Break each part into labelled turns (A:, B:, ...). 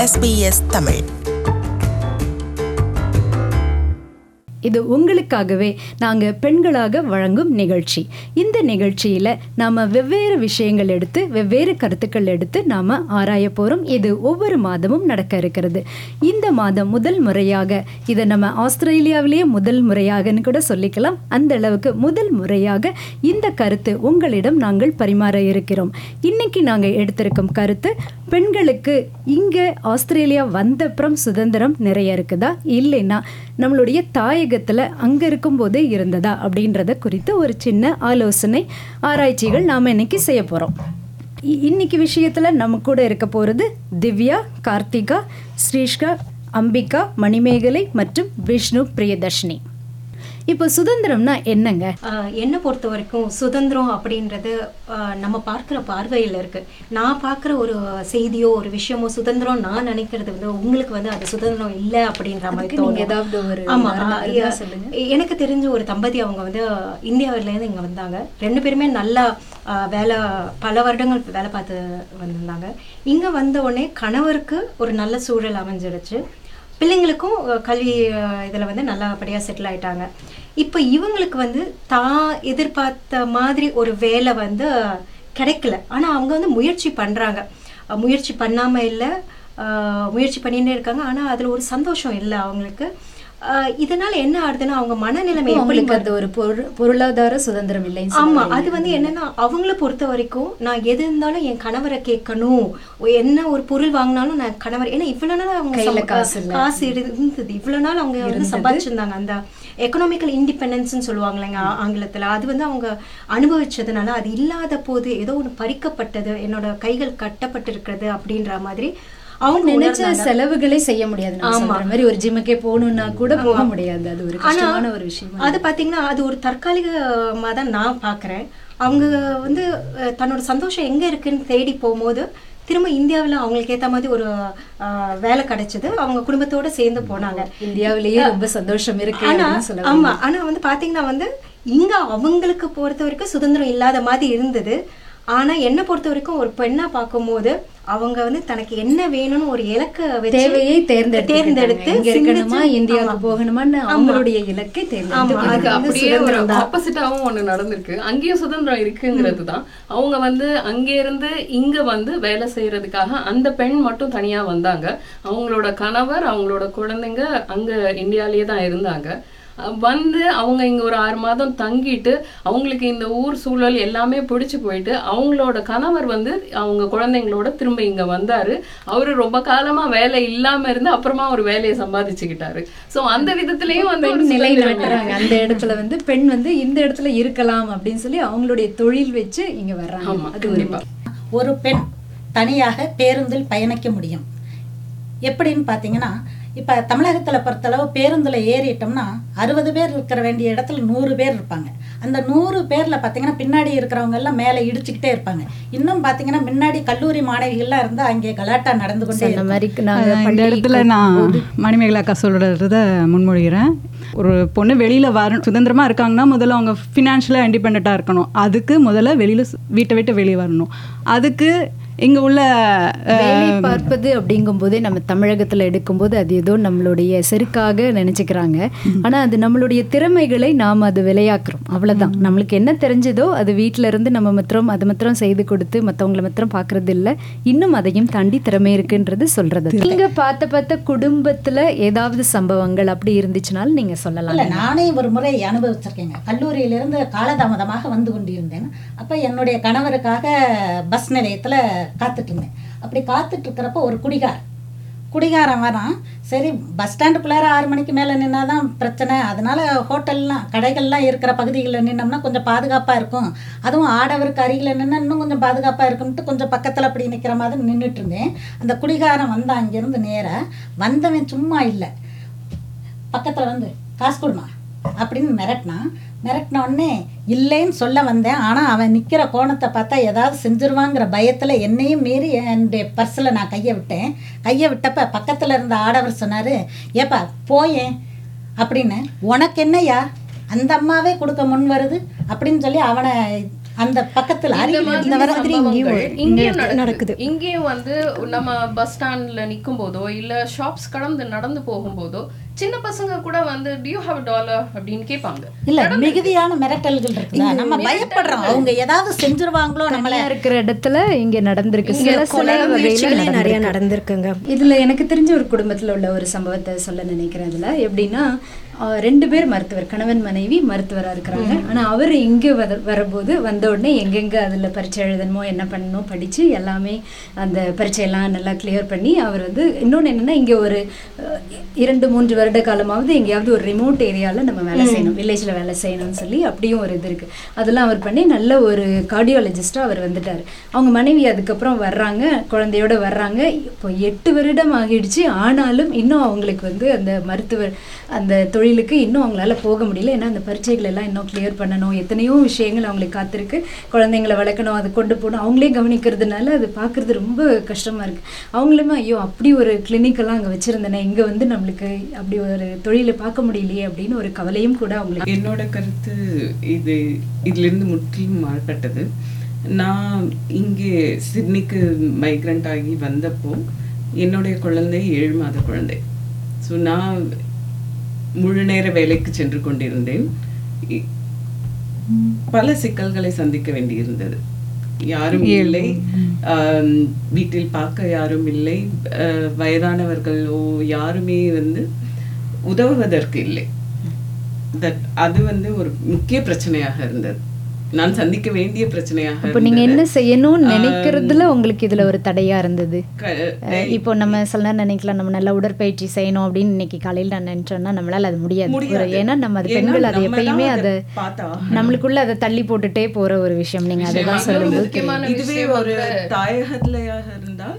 A: SBS Tamil
B: இது உங்களுக்காகவே நாங்கள் பெண்களாக வழங்கும் நிகழ்ச்சி இந்த நிகழ்ச்சியில் நாம் வெவ்வேறு விஷயங்கள் எடுத்து வெவ்வேறு கருத்துக்கள் எடுத்து நாம் ஆராய போகிறோம் இது ஒவ்வொரு மாதமும் நடக்க இருக்கிறது இந்த மாதம் முதல் முறையாக இதை நம்ம ஆஸ்திரேலியாவிலேயே முதல் முறையாகன்னு கூட சொல்லிக்கலாம் அந்த அளவுக்கு முதல் முறையாக இந்த கருத்து உங்களிடம் நாங்கள் பரிமாற இருக்கிறோம் இன்னைக்கு நாங்கள் எடுத்திருக்கும் கருத்து பெண்களுக்கு இங்கே ஆஸ்திரேலியா வந்தப்புறம் சுதந்திரம் நிறைய இருக்குதா இல்லைன்னா நம்மளுடைய தாயகத்தில் அங்கே இருக்கும்போதே இருந்ததா அப்படின்றத குறித்து ஒரு சின்ன ஆலோசனை ஆராய்ச்சிகள் நாம் இன்னைக்கு செய்ய போகிறோம் இன்னைக்கு விஷயத்தில் நம்ம கூட இருக்க போகிறது திவ்யா கார்த்திகா ஸ்ரீஷ்கா அம்பிகா மணிமேகலை மற்றும் விஷ்ணு பிரியதர்ஷினி இப்போ சுதந்திரம்னா என்னங்க
C: ஆஹ் என்னை பொறுத்த வரைக்கும் சுதந்திரம் அப்படின்றது ஆஹ் நம்ம பார்க்குற பார்வையில் இருக்கு நான் பார்க்குற ஒரு செய்தியோ ஒரு விஷயமோ சுதந்திரம் நான் நினைக்கிறது வந்து உங்களுக்கு வந்து அது சுதந்திரம் இல்லை அப்படின்ற மாதிரி
B: அதுக்கு நீங்க
C: தோணும்
B: ஏதாவது ஒரு
C: ஆமா
B: உதாரணம்
C: ஆஹ்
B: இருந்தா
C: எ-
B: சொல்லுங்க.
C: எனக்கு தெரிஞ்ச ஒரு தம்பதி அவங்க வந்து இந்தியாவிலேருந்து இங்கே வந்தாங்க ரெண்டு பேருமே நல்லா ஆஹ் வேலை பல வருடங்கள் வேலை பார்த்து வந்திருந்தாங்க இங்கே வந்த உடனே கணவருக்கு ஒரு நல்ல சூழல் அமைஞ்சிடுச்சு பிள்ளைங்களுக்கும் அஹ், கல்வி இதில் வந்து நல்லபடியாக செட்டில் ஆயிட்டாங்க இப்போ இவங்களுக்கு வந்து தான் எதிர்பார்த்த மாதிரி ஒரு வேலை வந்து கிடைக்கல ஆனால் அவங்க வந்து முயற்சி பண்ணுறாங்க முயற்சி பண்ணாமல் இல்லை முயற்சி பண்ணிட்டே இருக்காங்க ஆனால் அதில் ஒரு சந்தோஷம் இல்லை அவங்களுக்கு அஹ், இதனால என்ன ஆகுதுன்னா அவங்க மனநிலைமை எப்படி
B: உங்களுக்கு அது ஒரு பொரு- பொருளாதார சுதந்திரம் இல்லைன்னு
C: ஆமா
B: சொல்றீங்க.
C: அது வந்து என்னன்னா அவங்கள பொறுத்த வரைக்கும் நான் எது இருந்தாலும் என் கணவரை கேட்கணும் என்ன ஒரு பொருள் வாங்கினாலும் நான் கணவர் ஏன்னா இவ்வளவு நாள் அவங்க
B: கையில
C: சம்ப-
B: காசு இல்ல.
C: காசு இரு- இருந்தது இவ்வளவு நாள் அவங்க வந்து சம்பாதிச்சிருந்தாங்க அந்த எக்கனாமிக்கல் இண்டிபெண்டன்ஸ்னு சொல்லுவாங்களேங்க ஆ- ஆங்கிலத்துல அது வந்து அவங்க அனுபவிச்சதுனால அது இல்லாத போது ஏதோ ஒன்று பறிக்கப்பட்டது என்னோட கைகள் கட்டப்பட்டிருக்கிறது அப்படின்ற மாதிரி அவங்க
B: நினைச்ச
C: உணர்ந்தாங்க.
B: செலவுகளே செய்ய முடியாது நான் சொல்ற மாதிரி ஒரு ஜிம்முக்கே போகணும்னா கூட போக முடியாது அது ஒரு கஷ்டமான ஒரு விஷயம்
C: அது பாத்தீங்கன்னா அது ஒரு தற்காலிகமாக தான் நான் பார்க்குறேன் அவங்க வந்து அஹ், தன்னோட சந்தோஷம் எங்கே இருக்குன்னு தேடி போகும்போது திரும்ப இந்தியாவில் அவங்களுக்கு ஏற்ற மாதிரி ஒரு அஹ், வேலை கிடைச்சது அவங்க குடும்பத்தோட சேர்ந்து போனாங்க
B: இந்தியாவிலேயே ரொம்ப சந்தோஷம் இருக்கு
C: ஆனா
B: அப்படின்னு சொல்ல
C: ஆமா ஆனா வந்து பாத்தீங்கன்னா வந்து இங்க அவங்களுக்கு பொறுத்த வரைக்கும் சுதந்திரம் இல்லாத மாதிரி இருந்தது ஆனா என்னை பொறுத்த வரைக்கும் ஒரு பெண்ணா பார்க்கும்போது அவங்க வந்து தனக்கு என்ன வேணும்னு ஒரு இலக்கை வச்சு
B: தேவையை தேர்ந்தெடுத்து
C: தேர்ந்தெடுத்து
B: இங்க இருக்கணுமா
C: சிந்திச்சு-
B: இந்தியாவுக்கு
C: ஆமா.
B: போகணுமான்னு அவங்களுடைய இலக்கை தேர்ந்தெடுத்து
C: ஆமா, அது
D: அதுக்கு
C: வந்து
D: அப்படியே ஒரு
C: சுதந்திரம் தான்.
D: ஆப்போசிட்டாவும் ஒண்ணு நடந்திருக்கு அங்கேயும் சுதந்திரம் இருக்குங்கிறது தான் அவங்க வந்து அங்க இருந்து இங்க வந்து வேலை செய்யறதுக்காக அந்த பெண் மட்டும் தனியா வந்தாங்க அவங்களோட கணவர் அவங்களோட குழந்தைங்க அங்க இந்தியாலயே தான் இருந்தாங்க அஹ் வந்து அவங்க இங்க ஒரு ஆறு மாதம் தங்கிட்டு அவங்களுக்கு இந்த ஊர் சூழல் எல்லாமே பிடிச்சு போயிட்டு அவங்களோட கணவர் வந்து அவங்க குழந்தைங்களோட திரும்ப இங்க வந்தாரு அவரு ரொம்ப காலமா வேலை இல்லாம இருந்து அப்புறமா ஒரு வேலையை சம்பாதிச்சுக்கிட்டாரு சோ அந்த விதத்திலயும் வந்து ஒரு
B: பெண் நிலை
D: சுதந்திரம்
B: நட்டுறாங்க அந்த இடத்துல வந்து பெண் வந்து இந்த இடத்துல இருக்கலாம் அப்படின்னு சொல்லி அவங்களுடைய தொழில் வச்சு இங்க வர்றாங்க
D: ஆமா
B: அது ஒரு
D: கண்டிப்பா
E: ஒரு பெண் தனியாக பேருந்தில் பயணிக்க முடியும் எப்படின்னு பார்த்தீங்கன்னா இப்போ தமிழகத்தில் பொறுத்தளவு பேருந்தில் ஏறிட்டோம்னா அறுபது பேர் இருக்கிற வேண்டிய இடத்துல நூறு பேர் இருப்பாங்க அந்த நூறு பேரில் பார்த்தீங்கன்னா பின்னாடி இருக்கிறவங்க எல்லாம் மேலே இடிச்சுக்கிட்டே இருப்பாங்க இன்னும் பார்த்தீங்கன்னா முன்னாடி கல்லூரி மாணவிகள்லாம் இருந்தால் அங்கே கலாட்டா நடந்து கொண்டே
B: சொன்ன
E: இருக்கும்.
B: மாதிரி நாங்க
F: இந்த
B: பள்ளி
F: இடத்துல நான் மணிமேகலை அக்கா சொல்கிறத முன்மொழிகிறேன் ஒரு பொண்ணு வெளியில் வர சுதந்திரமாக இருக்காங்கன்னா முதல்ல அவங்க ஃபினான்ஷியலாக இண்டிபெண்ட்டாக இருக்கணும் அதுக்கு முதல்ல வெளியில் வீட்டை விட்டு வெளியே வரணும் அதுக்கு இங்கே உள்ள அஹ்,
B: வேலை பார்ப்பது அப்படிங்கும்போதே நம்ம தமிழகத்துல எடுக்கும்போது அது ஏதோ நம்மளுடைய செருக்காக நினைச்சுக்கிறாங்க ஆனா அது நம்மளுடைய திறமைகளை நாம் அது விளையாக்குறோம் அவ்வளவுதான் நம்மளுக்கு என்ன தெரிஞ்சதோ அது வீட்ல இருந்து நம்ம மாத்திரம் அது மாத்திரம் செய்து கொடுத்து மத்தவங்கள மாத்திரம் பார்க்கறது இல்ல இன்னும் அதையும் தாண்டி திறமை இருக்குன்றது சொல்றது நீங்க பார்த்த பார்த்த குடும்பத்துல ஏதாவது சம்பவங்கள் அப்படி இருந்துச்சுனாலும் நீங்க சொல்லலாம்
E: இல்லை நானே ஒரு முறை அனுபவிச்சிருக்கேங்க கல்லூரியிலிருந்து காலதாமதமாக வந்து கொண்டிருந்தேன் அப்போ என்னுடைய கணவருக்காக பஸ் நிலையத்தில் காத்துட்டு இருந்தேன் அப்படி காத்துட்டு இருக்கிறப்ப ஒரு குடிகார் குடிகாரன் வரான் சரி பஸ் ஸ்டாண்டுக்குள்ளார ஆறு மணிக்கு மேலே நின்னா தான் பிரச்சனை அதனால ஹோட்டல்லாம் கடைகள்லாம் இருக்கிற பகுதிகளில் நின்னோம்னா கொஞ்சம் பாதுகாப்பாக இருக்கும் அதுவும் ஆடவருக்கு அருகில் நின்னா இன்னும் கொஞ்சம் பாதுகாப்பாக இருக்கும்ட்டு கொஞ்சம் பக்கத்தில் அப்படி நிற்கிற மாதிரி நின்றுட்டு இருந்தேன் அந்த குடிகாரன் வந்தான் அங்கேருந்து நேராக வந்தவன் சும்மா இல்லை பக்கத்தில் வந்து காசு கொடுமா அப்படின்னு மிரட்டினான் மிரட்டின உடனே இல்லைன்னு சொல்ல வந்தேன் ஆனால் அவன் நிற்கிற கோணத்தை பார்த்தா ஏதாவது செஞ்சிருவாங்கிற பயத்தில் என்னையும் மீறி என்னுடைய பர்ஸில் நான் கையை விட்டேன் கையை விட்டப்ப பக்கத்தில் இருந்த ஆடவர் சொன்னார் ஏப்பா போயேன் அப்படின்னு உனக்கு என்னய்யா அந்த அம்மாவே கொடுக்க முன் வருது அப்படின்னு சொல்லி அவனை அந்த பக்கத்துல
D: இந்த
E: அருகில்
D: மாதிரி
C: இந்த மாதிரி இங்கேயும்
D: சம்பவங்கள்
C: இங்க
D: இங்கேயும்
C: நடக்குது.
D: நடக்குது இங்கேயும் வந்து நம்ம பஸ் ஸ்டாண்ட்ல நிக்கும் போதோ இல்ல ஷாப்ஸ் கடந்து நடந்து போகும்போதோ சின்ன பசங்க கூட வந்து டியூ ஹாவ் டாலர் அப்படின்னு கேட்பாங்க
E: இல்ல மிகுதியான மிரட்டல்கள் இருக்குதா நம்ம பயப்படுறோம் அவங்க ஏதாவது செஞ்சிருவாங்களோ நம்மள
B: தனியா இருக்கிற இடத்துல இங்க நடந்திருக்கு
C: இங்க
B: சில சில
C: கொலை
B: வகையில
C: முயற்சிகளே நிறைய
B: நடந்திருக்கு.
C: நடந்திருக்குங்க
B: இதுல எனக்கு தெரிஞ்ச ஒரு குடும்பத்துல உள்ள ஒரு சம்பவத்தை சொல்ல நினைக்கிறேன் இதுல எப்படின்னா ஆஹ், ரெண்டு பேர் மருத்துவர் கணவன் மனைவி மருத்துவரா இருக்கிறாங்க ஆனா அவர் இங்க வர வரும்போது வந்த உடனே எங்கெங்க அதுல பரீட்சை எழுதணுமோ என்ன பண்ணணும் படிச்சு எல்லாமே அந்த பரீட்சையெல்லாம் நல்லா கிளியர் பண்ணி அவர் வந்து இன்னொன்னு என்னன்னா இங்க ஒரு அஹ், இரண்டு மூன்று வருட காலமாவது எங்கேயாவது ஒரு ரிமோட் ஏரியால நம்ம வேலை செய்யணும் வில்லேஜ்ல வேலை செய்யணும்னு சொல்லி அப்படியும் ஒரு இது இருக்கு அதெல்லாம் அவர் பண்ணி நல்ல ஒரு கார்டியாலஜிஸ்டா அவர் வந்துட்டாரு அவங்க மனைவி அதுக்கப்புறம் வர்றாங்க குழந்தையோட வர்றாங்க இப்போ எட்டு வருடம் ஆகிடுச்சு ஆனாலும் இன்னும் அவங்களுக்கு வந்து அந்த மருத்துவர் அந்த தொழிலுக்கு இன்னும் அவங்களால போக முடியல ஏன்னா அந்த பரீட்சைகள் எல்லாம் இன்னும் கிளியர் பண்ணணும் எத்தனையோ விஷயங்கள் அவங்களுக்கு காத்திருக்கு குழந்தைங்களை வளர்க்கணும் அதை கொண்டு போகணும் அவங்களே கவனிக்கிறதுனால அது பார்க்கறது ரொம்ப கஷ்டமா இருக்கு அவங்களுமே ஐயோ அப்படி ஒரு clinic எல்லாம் அங்கே வச்சிருந்தேனே இங்க வந்து நம்மளுக்கு அப்படி ஒரு தொழிலை பார்க்க முடியலையே அப்படின்னு ஒரு கவலையும் கூட அவங்களுக்கு
A: என்னோட கருத்து இது இதிலிருந்து முற்றிலும் மாறுபட்டது நான் இங்கே சிட்னிக்கு மைக்ரண்ட் ஆகி வந்தப்போ என்னுடைய குழந்தை ஏழு மாத குழந்தை ஸோ நான் முழு நேர வேலைக்கு சென்று கொண்டிருந்தேன் இ- பல சிக்கல்களை சந்திக்க வேண்டியிருந்தது யாரும் இல்லை ஆம், வீட்டில் பார்க்க யாரும் இல்லை அஹ், வயதானவர்களோ யாருமே வந்து உதவுவதற்கு இல்லை தட் அது வந்து ஒரு முக்கிய பிரச்சனையாக இருந்தது நான் சந்திக்க வேண்டிய பிரச்சனையாக
B: இப்போ நீங்க
A: இருந்தது.
B: என்ன செய்யணும்னு
A: ஆம்,
B: நினைக்கிறதுல உங்களுக்கு இதுல ஒரு தடையா இருந்தது
A: க-
B: அஹ் இப்போ நம்ம சில நேரம் நினைக்கலாம் நம்ம நல்லா உடற்பயிற்சி செய்யணும் அப்படின்னு இன்னைக்கு காலையில் நான் நினைச்சோம்னா நம்மளால அது முடியாது
A: முடியாது.
B: ஒரு- ஏன்னா நம்ம அது
A: ஏன்னா
B: பெண்கள் அது
A: நம்ம தான்
B: எப்பயுமே
A: அதை
B: அதை
A: பார்த்தா
B: நம்மளுக்குள்ள அதை தள்ளி போட்டுட்டே போற ஒரு விஷயம் நீங்க அதுதான்
A: இன்னொரு
B: சொல்லும்போது
D: முக்கியமான
A: இதுவே
D: விஷயம்
A: ஒரு
D: வந்து-
A: தாயகத்திலையாக இருந்தால்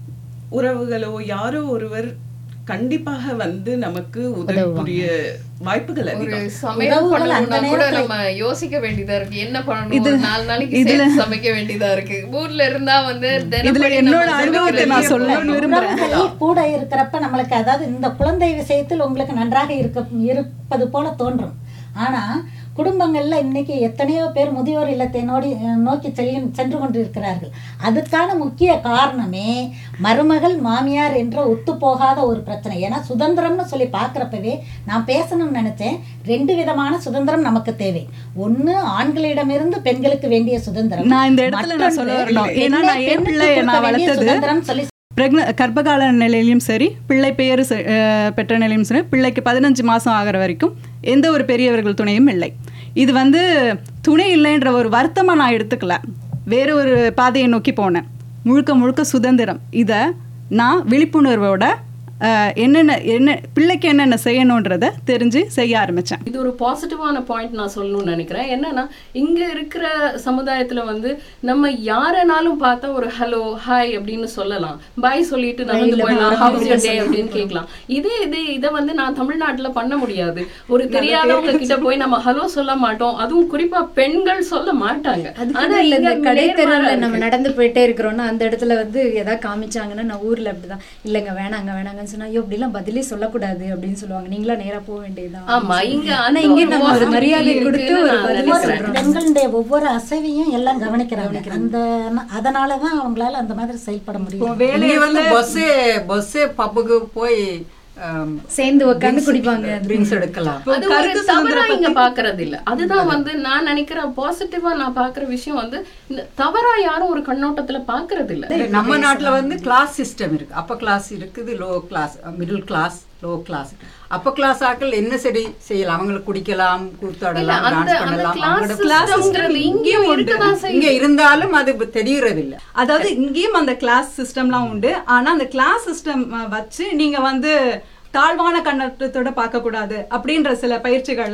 A: உறவுகளோ யாரோ ஒருவர் கண்டிப்பாக வந்து நமக்கு உதவி புரிய வாய்ப்புகள்
D: ஒரு
A: அதிகம்
D: சமையல்
E: உறவுகள் அந்த
D: பண்ணணும்னா கூட
E: நேரத்துல-
D: நம்ம யோசிக்க வேண்டியதா இருக்கு என்ன பண்ணணும் ஒரு நாலு நாளைக்கு சேர்த்து சமைக்க வேண்டியதா இருக்கு ஊர்ல இருந்தா வந்து
F: இதுல
D: தினப்படி
F: என்னோட
D: நம்ம
F: அனுபவத்தை
D: சமைக்க
F: நான்
D: வெளிய
F: சொல்ல
D: போகணும்.
F: விரும்புறேன்
E: உறவுகள் கூட இருக்கிறப்ப நம்மளுக்கு அதாவது இந்த குழந்தை விஷயத்தில் உங்களுக்கு நன்றாக இருக்க இருப்பது போல தோன்றும் ஆனா குடும்பங்கள்ல இன்னைக்கு எத்தனையோ பேர் முதியோர் இல்லத்தை நோடி நோக்கி செல்லும் சென்று கொண்டிருக்கிறார்கள் அதுக்கான முக்கிய காரணமே மருமகள் மாமியார் என்ற ஒத்துப்போகாத ஒரு பிரச்சனை ஏன்னா சுதந்திரம்னு சொல்லி பார்க்குறப்பவே நான் பேசணும்னு நினைச்சேன் ரெண்டு விதமான சுதந்திரம் நமக்கு தேவை ஒண்ணு ஆண்களிடமிருந்து பெண்களுக்கு வேண்டிய சுதந்திரம்
F: நான் இந்த இடத்துல நான் சொல்ல
E: மற்றொன்று
F: வரணும். ஏன்னா நான் என்
E: பெண்ணுக்கு
F: பிள்ளைய நான்
E: கொடுக்க வேண்டிய
F: வளர்த்தது
E: சுதந்திரம் சொல்லி
F: பிரெக்ன கர்ப்பகால நிலையிலும் சரி பிள்ளை பெயர் ச- அஹ் பெற்ற நிலையும் சரி பிள்ளைக்கு பதினஞ்சு மாதம் ஆகிற வரைக்கும் எந்த ஒரு பெரியவர்கள் துணையும் இல்லை இது வந்து துணை இல்லைன்ற ஒரு வருத்தமாக நான் எடுத்துக்கல வேற ஒரு பாதையை நோக்கி போனேன் முழுக்க முழுக்க சுதந்திரம் இதை நான் விழிப்புணர்வோட அஹ், என்னென்ன என்ன பிள்ளைக்கு என்னென்ன செய்யணுன்றதை தெரிஞ்சு செய்ய ஆரம்பித்தேன்
D: இது ஒரு பாசிட்டிவான பாயிண்ட் நான் சொல்லணும்னு நினைக்கிறேன் என்னன்னா இங்க இருக்கிற சமுதாயத்துல வந்து நம்ம யாரனாலும் பார்த்தா ஒரு ஹலோ ஹாய் அப்படின்னு சொல்லலாம் பாய் சொல்லிட்டு நடந்து போயிடலாம் ஹவுஸ் டே அப்படின்னு கேட்கலாம் இதே இது இதை வந்து நான் தமிழ்நாட்டுல பண்ண முடியாது ஒரு தெரியாதவங்க கிட்ட போய் நம்ம ஹலோ சொல்ல மாட்டோம் அதுவும் குறிப்பா பெண்கள் சொல்ல மாட்டாங்க ஆனா
B: இல்ல
D: இங்க
B: இந்த கடை தெருவுல
D: நேர்மாறா
B: நம்ம
D: இருக்கு.
B: நடந்து போயிட்டே இருக்கிறோம்னா அந்த இடத்துல வந்து ஏதாவது காமிச்சாங்கன்னா நான் ஊர்ல அப்படிதான் இல்லைங்க வேணாங்க வேணாங்கன்னு சொன்னா ஐயோ அப்படிலாம் பதிலே சொல்லக்கூடாது அப்படின்னு சொல்லுவாங்க நீங்களா நேரா போக வேண்டியதுதான்
D: ஆமா இங்க
B: ஆனா
D: அந்த
B: இங்க
D: ஒரு
B: நம்ம ஒரு
D: positivity
B: மரியாதை கொடுத்து
D: இருக்குன்னு
B: ஒரு
D: நான்
B: பதில்
D: நினைக்கிறேன்.
B: சொல்றோம்.
E: பெண்களுடைய ஒவ்வொரு அசைவையும் எல்லாம் கவனிக்கிறாங்க அந்த அதனால தான் அவங்களால அந்த மாதிரி செயல்பட முடியும்
G: இங்க வந்து பஸ்ஸே பஸ்ஸே பப்புக்கு போய்
B: சேர்ந்து உட்காந்து குடிப்பாங்க
G: ட்ரிங்க்ஸ் எடுக்கலாம்
D: அது ஒரு தவறா இங்க பாக்குறது இல்ல அதுதான் வந்து நான் நினைக்கிறேன் பாசிட்டிவா நான் பாக்குற விஷயம் வந்து இந்த தவறா யாரும் ஒரு கண்ணோட்டத்துல பாக்குறது இல்ல
G: நம்ம நாட்டுல வந்து கிளாஸ் சிஸ்டம் இருக்கு அப்ப கிளாஸ் இருக்குது low class middle class low class அப்ப கிளாஸ் ஆக்கள் என்ன சரி செய்யலாம் அவங்களுக்கு குடிக்கலாம்
D: இல்ல
G: கூத்தாடலாம்
D: அந்த
G: டான்ஸ்
D: அந்த
G: பண்ணலாம்
D: கிளாஸ்
G: அவங்களோட
D: சிஸ்டம்ங்கிறது இங்கேயும் இருக்கதான் செய்யுது
G: இங்க இருந்தாலும் அது தெரியறது இல்ல
F: அதாவது இங்கேயும் அந்த கிளாஸ் சிஸ்டம்லாம் உண்டு ஆனா அந்த கிளாஸ் சிஸ்டம் வச்சு நீங்க வந்து தாழ்வான கண்ணோட்டத்தோட பார்க்க கூடாது அப்படின்ற சில பயிற்சிகள்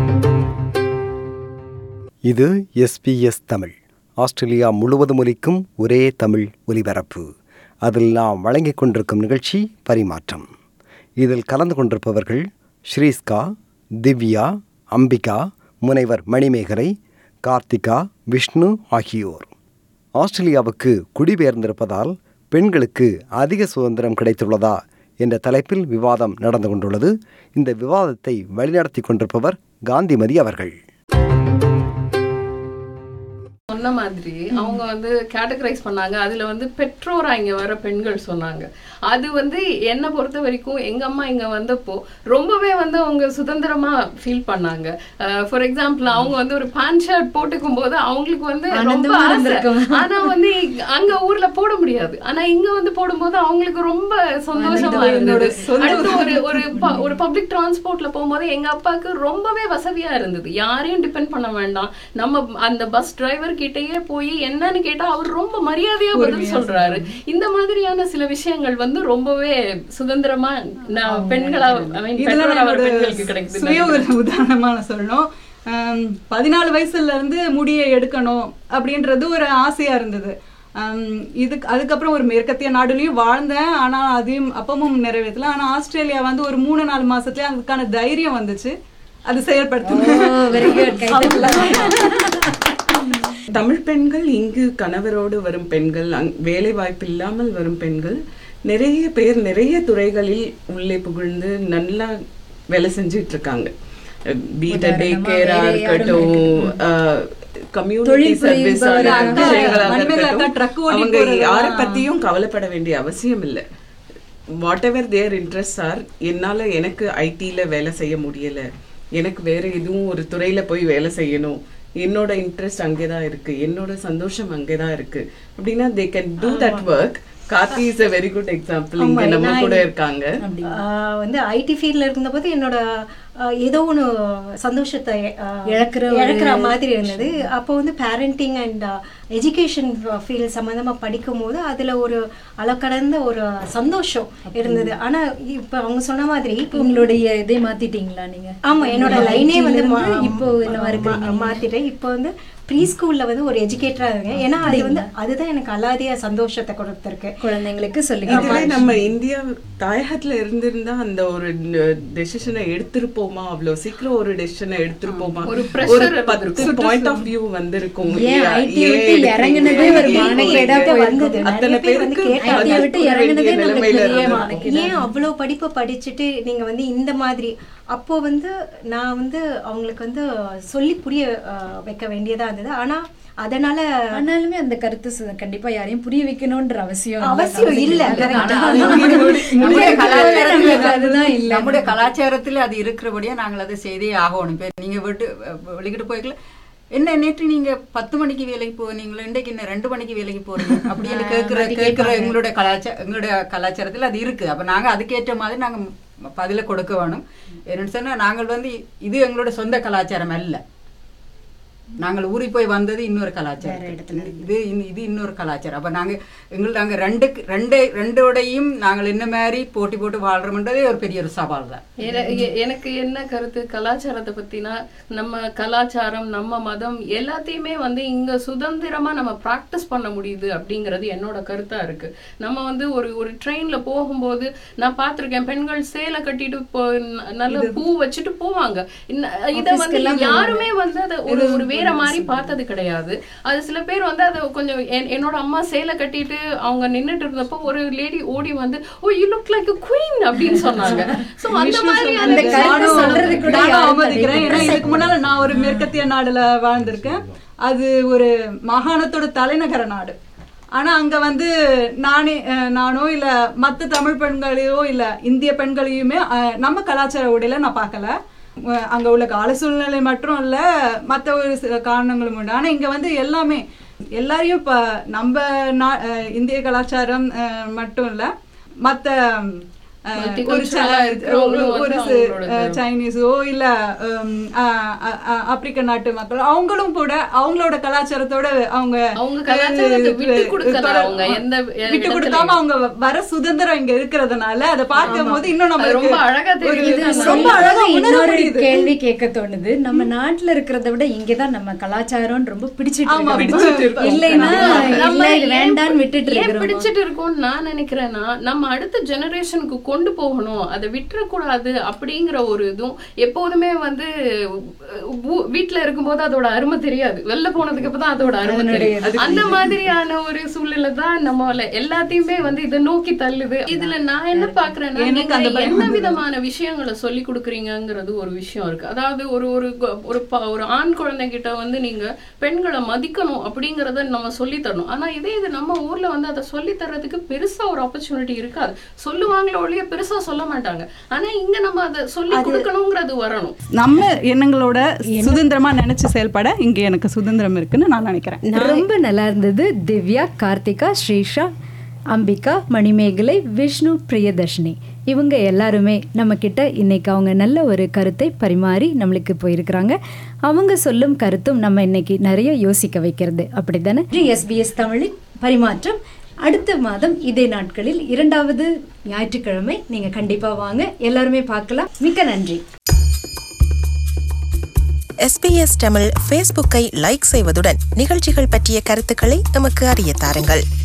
H: இது எஸ்பிஎஸ் தமிழ் ஆஸ்திரேலியா முழுவதும் ஒலிக்கும் ஒரே தமிழ் ஒலிபரப்பு அதில் நாம் வழங்கிக் கொண்டிருக்கும் நிகழ்ச்சி பரிமாற்றம் இதில் கலந்து கொண்டிருப்பவர்கள் ஸ்ரீஸ்கா திவ்யா அம்பிகா முனைவர் மணிமேகலை கார்த்திகா விஷ்ணு ஆகியோர் ஆஸ்திரேலியாவுக்கு குடிபெயர்ந்திருப்பதால் பெண்களுக்கு அதிக சுதந்திரம் கிடைத்துள்ளதா என்ற தலைப்பில் விவாதம் நடந்து கொண்டுள்ளது இந்த விவாதத்தை வழிநடத்தி கொண்டிருப்பவர் காந்திமதி அவர்கள்
D: சொன்ன மாதிரி அவங்க வந்து கேட்டகரைஸ் பண்ணாங்க அதுல வந்து பெற்றோரா இங்க வர பெண்கள் சொன்னாங்க அது வந்து என்னை பொறுத்த வரைக்கும் எங்க அம்மா இங்க வந்தப்போ ரொம்பவே வந்து அவங்க சுதந்திரமா ஃபீல் பண்ணாங்க ஃபார் எக்ஸாம்பிள் அவங்க வந்து ஒரு பேண்ட் ஷர்ட் போட்டுக்கும் போது அவங்களுக்கு வந்து ரொம்ப
C: ஆனந்தமா
D: ஆசை
C: இருந்திருக்கும்.
D: ஆனா வந்து இங்க- அங்க ஊர்ல போட முடியாது ஆனா இங்க வந்து போடும்போது அவங்களுக்கு ரொம்ப சந்தோஷமா இருந்தது அடுத்து ஒரு ஒரு ப- ஒரு பப்ளிக் டிரான்ஸ்போர்ட்ல போகும்போது எங்க அப்பாவுக்கு ரொம்பவே வசதியா இருந்தது யாரையும் டிபெண்ட் பண்ண வேண்டாம் நம்ம அந்த பஸ் டிரைவர் கிட்டயே போய் என்னன்னு கேட்டா அவர் ரொம்ப மரியாதையா பதில் சொல்றாரு இந்த மாதிரியான சில விஷயங்கள் வந்து ரொம்பவே சுதந்திரமா நான் பெண்களா I mean,
F: இதுல
D: பெற்றோரா
F: நான்
D: வர
F: ஒரு
D: பெண்களுக்கு கிடைக்குது
F: சுய ஒரு உதாரணமா நான் சொல்லணும் ஆம், பதினாலு வயசுல இருந்து முடியை எடுக்கணும் அப்படின்றது ஒரு ஆசையா இருந்தது ஆம், இதுக்கு அதுக்கப்புறம் ஒரு மேற்கத்திய நாடுலயும் வாழ்ந்தேன் ஆனா அதையும் அப்பமும் நிறைவேற்றல ஆனா ஆஸ்திரேலியா வந்து ஒரு மூணு நாலு மாசத்துலயே அதுக்கான தைரியம் வந்துச்சு அது செயல்படுத்தணும்
C: வெரி குட்
A: தமிழ் பெண்கள் இங்கு கணவரோடு வரும் பெண்கள் அங் வேலை வாய்ப்பு இல்லாமல் வரும் பெண்கள் நிறைய பேர் நிறைய துறைகளில் உள்ளே புகழ்ந்து நல்லா வேலை செஞ்சுட்டு இருக்காங்க பீட்ட டே கேரா இருக்கட்டும் கம்யூனிட்டி சர்வீஸ் விஷயங்களாக
F: மணிமேகலை அக்கா truck
A: இருக்கட்டும்
F: ஓட்டி
A: அவங்க
F: போறதெல்லாம்
A: யாரை பத்தியும் கவலைப்பட வேண்டிய அவசியம் இல்லை whatever their interest are என்னால எனக்கு ஐடில வேலை செய்ய முடியல எனக்கு வேற எதுவும் ஒரு துறையில போய் வேலை செய்யணும் என்னோட இன்ட்ரெஸ்ட் அங்கேதான் இருக்கு என்னோட சந்தோஷம் அங்கேதான் இருக்கு அப்படின்னா they can do that work Karthi is a very good example இங்க நம்ம கூட இருக்காங்க
C: ஆஹ் வந்து ஐடி ஃபீல்ட்ல இருந்தபோது என்னோட ஆஹ் ஏதோ ஒன்று சந்தோஷத்தை ஆஹ்
B: இழக்கிற ஒரு-
C: இழக்கிற மாதிரி இருந்தது அப்போ வந்து பேரண்டிங் அண்ட் எஜுகேஷன் ஃபீல்ட் சம்மந்தமா படிக்கும் போது அதுல ஒரு அளக்கடந்த ஒரு சந்தோஷம் இருந்தது ஆனா இப்ப அவங்க சொன்ன மாதிரி
B: உங்களுடைய இதை மாத்திட்டீங்களா நீங்க
C: ஆமா என்னோட லைனே வந்து மா-
B: இப்போ என்னவா இருக்கு
C: மா- மாத்திட்டேன் இப்போ வந்து ப்ரீ ஸ்கூல்ல வந்து ஒரு எஜுகேட்டரா இருக்கேன் ஏன்னா அது வந்து அதுதான் எனக்கு அலாதிய சந்தோஷத்தை கொடுத்துருக்கு
B: குழந்தைங்களுக்கு சொல்லி
A: இதுல நம்ம இந்தியா தாயகத்துல இருந்திருந்தா அந்த ஒரு டெசிஷனை எடுத்திருப்போமா அவ்வளவு சீக்கிரம் ஒரு டெசிஷனை எடுத்திருப்போமா
D: ஒரு pressure
A: ஒரு பத்து பாயிண்ட் ஆஃப் வியூ வந்திருக்கும்
B: ஏன்
A: இல்லையா?
B: IT
A: ஏன்
B: விட்டு
A: எடுத்தீங்க?
B: இறங்குனதே ஒரு
A: ஏன்
B: மானக்கேடா
A: எடுத்தீங்க?
C: வந்தது. நிறைய
A: அத்தனை
C: பேர் வந்து
A: பேருக்கு
C: கேட்டாங்க.
A: பதில்
B: IT விட்டு
A: சொல்ல
B: இறங்குனதே
A: வேண்டிய
B: நம்மளுக்கு
A: நிலைமையில
B: பெரிய
A: இருந்திருக்கும்.
B: மானக்கேடு.
C: ஏன் அவ்வளோ படிப்பை படிச்சுட்டு நீங்க வந்து இந்த மாதிரி அப்போ வந்து நான் வந்து அவங்களுக்கு வந்து சொல்லி புரிய அஹ், வைக்க வேண்டியதா இருந்தது ஆனா அதனால
B: ஆனாலுமே அந்த கருத்து சு- கண்டிப்பா யாரையும் புரிய வைக்கணும்ன்ற அவசியம் இல்ல.
C: அவசியம் இல்ல correct.
G: ஆனா அது நம்முடைய- நம்முடைய கலாச்சாரத்துல
B: நம்மளுக்கு அதுதான் இல்ல.
G: நம்முடைய கலாச்சாரத்துல அது இருக்கிறபடியா நாங்கள் அதை செய்தே ஆகணும் இப்ப நீங்க விட்டு வெளிக்கிட்டு போய்க்கல என்ன நேற்று நீங்க பத்து மணிக்கு வேலைக்கு போனீங்களா இன்றைக்கு என்ன ரெண்டு மணிக்கு வேலைக்கு போறீங்க அப்படின்னு கேட்கிற கேட்கிற எங்களுடைய கலாச்சார எங்களுடைய கலாச்சாரத்துல அது இருக்கு அப்ப நாங்க அதுக்கேற்ற மாதிரி நாங்க பதில கொடுக்க வேணும் என்னன்னு சொன்னா நாங்கள் வந்து இது எங்களோட சொந்த கலாச்சாரம் அல்ல நாங்கள் ஊறி போய் வந்தது இன்னொரு கலாச்சாரம் இது இன்- இது இன்னொரு கலாச்சாரம் அப்ப நாங்க எங்கள் நாங்க ரெண்டு ரெண்டு ரெண்டோடையும் நாங்கள் என்ன மாதிரி போட்டி போட்டு வாழ்றோம்ன்றதே ஒரு பெரிய ஒரு சவால் தான்
D: என- எ- எனக்கு என்ன கருத்து கலாச்சாரத்தை பத்தினா நம்ம கலாச்சாரம் நம்ம மதம் எல்லாத்தையுமே வந்து இங்க சுதந்திரமா நம்ம பிராக்டிஸ் பண்ண முடியுது அப்படிங்கிறது என்னோட கருத்தா இருக்கு நம்ம வந்து ஒரு ஒரு ட்ரெயின்ல போகும்போது நான் பார்த்திருக்கேன் பெண்கள் சேலை கட்டிட்டு போ ந- நல்ல பூ வச்சுட்டு போவாங்க இன்ன- இத வந்து யாருமே வந்து அதை ஒரு ஒரு வேற மாதிரி பார்த்தது கிடையாது அது சில பேர் வந்து அதை கொஞ்சம் என்- என்னோட அம்மா சேலை கட்டிட்டு அவங்க நின்னுட்டு இருந்தப்போ ஒரு லேடி ஓடி வந்து oh you look like queen அப்படின்னு சொன்னாங்க சோ அந்த மாதிரி அந்த
B: கருத்து
F: நானும்
B: சொல்றது கூட
F: நானும்
B: யாரும்
F: ஆமோதிக்கிறேன் ஏன்னா இதுக்கு முன்னால நான் ஒரு மேற்கத்திய நாடுல வாழ்ந்திருக்கேன் அது ஒரு மாகாணத்தோட தலைநகர நாடு ஆனா அங்க வந்து நானே அஹ், நானோ இல்ல மத்த தமிழ் பெண்களையோ இல்ல இந்திய பெண்களையுமே அஹ், நம்ம கலாச்சார உடையில நான் பார்க்கல அஹ், அங்க உள்ள கால சூழ்நிலை மட்டும் இல்ல மத்த ஒரு சில காரணங்களும் உண்டு ஆனா இங்க வந்து எல்லாமே எல்லாரையும் இப்ப நம்ம நா- அஹ், இந்திய கலாச்சாரம் அஹ், மட்டும் இல்ல மத்த அஹ், ஒரு
D: Multicultural-ஆ
F: ச-
D: இருக்கிறவங்களும்
F: ஒரு
D: வந்து
F: சி-
D: அவங்களோட
F: அஹ், சைனீஸோ இல்ல ஹம், அஹ், அஹ், அஹ், ஆப்பிரிக்க நாட்டு மக்கள் அவங்களும் கூட அவங்களோட கலாச்சாரத்தோட அவங்க
D: அவங்க கலாச்சாரத்தை விட்டு கொடுக்கல
F: தொடர்-
D: அவங்க எந்த
F: விட்டு
D: இடத்துலயும்.
F: கொடுக்காம அவங்க வர சுதந்திரம் இங்க இருக்கிறதுனால அதை பார்க்கும் போது இன்னும்
D: அது
F: நம்மளுக்கு
D: ரொம்ப அழகா
F: ஒரு-
D: தெரியுது
F: ரொம்ப
B: ரொம்ப
F: அழகா
B: அழகா
F: உணர
B: இன்னொரு
F: முடியுது
B: கேள்வி கேட்க தோணுது நம்ம நாட்டுல இருக்கிறத விட இங்கதான் நம்ம கலாச்சாரம் ரொம்ப பிடிச்சிட்டு
F: ஆமா,
B: இருக்கோம்.
F: பிடிச்சிட்டு இருக்கோம்.
B: இல்லைன்னா
D: நம்ம
B: இல்ல இது
D: ஏன்
B: வேண்டான்னு விட்டுட்டு
D: ஏன்
B: இருக்கிறோம்
D: பிடிச்சிட்டு இருக்கோம்னு நான் நினைக்கிறேன்னா நம்ம அடுத்த ஜெனரேஷனுக்கு கொண்டு போகணும் அதை விட்டுறக்கூடாது அப்படிங்கிற ஒரு இதுவும் எப்போதுமே வந்து ஊ- வீட்ல இருக்கும்போது அதோட அருமை தெரியாது வெளில போனதுக்கு அப்புறம் தான் அதோட அருமை தெரியும் அந்த மாதிரியான ஒரு சூழ்நிலை தான் நம்ம எல்லாத்தையுமே வந்து இதை நோக்கி தள்ளுது இதுல நான் என்ன பாக்குறேன்னா
G: எனக்கு அந்த
D: நீங்க
G: பயம்
D: என்ன விதமான விஷயங்களை சொல்லி கொடுக்குறீங்கங்கிறது ஒரு விஷயம் இருக்கு அதாவது ஒரு ஒரு கு- ஒரு ப- ஒரு ஆண் குழந்தைகிட்ட வந்து நீங்க பெண்களை மதிக்கணும் அப்படிங்கறத நம்ம சொல்லி தரணும் ஆனா இதே இது நம்ம ஊர்ல வந்து அதை சொல்லி தர்றதுக்கு பெருசா ஒரு ஆப்பர்ச்சுனிட்டி இருக்காது சொல்லுவாங்களோ ஒழிய பெருசா சொல்ல மாட்டாங்க ஆனா இங்க நம்ம அதை சொல்லி கொடுக்கணுங்கிறது வரணும்
F: நம்ம எண்ணங்களோட சுதந்திரமா நினைச்சு செயல்பட இங்க எனக்கு சுதந்திரம் இருக்குன்னு நான் நினைக்கிறேன்
B: ரொம்ப நல்லா இருந்தது திவ்யா கார்த்திகா ஸ்ரீஷா அம்பிகா மணிமேகலை விஷ்ணு பிரியதர்ஷினி இவங்க எல்லாருமே நம்ம கிட்ட இன்னைக்கு அவங்க நல்ல ஒரு கருத்தை பரிமாறி நம்மளுக்கு போயிருக்கிறாங்க அவங்க சொல்லும் கருத்தும் நம்ம இன்னைக்கு நிறைய யோசிக்க வைக்கிறது அப்படிதானே எஸ்பிஎஸ் தமிழின் பரிமாற்றம் அடுத்த மாதம் இதே நாட்களில் இரண்டாவது ஞாயிற்றுக்கிழமை நீங்க கண்டிப்பா வாங்க எல்லாருமே பார்க்கலாம் மிக்க நன்றி
I: எஸ்பிஎஸ் தமிழ் ஃபேஸ்புக்கை லைக் செய்வதுடன் நிகழ்ச்சிகள் பற்றிய கருத்துக்களை எமக்கு அறிய தாருங்கள்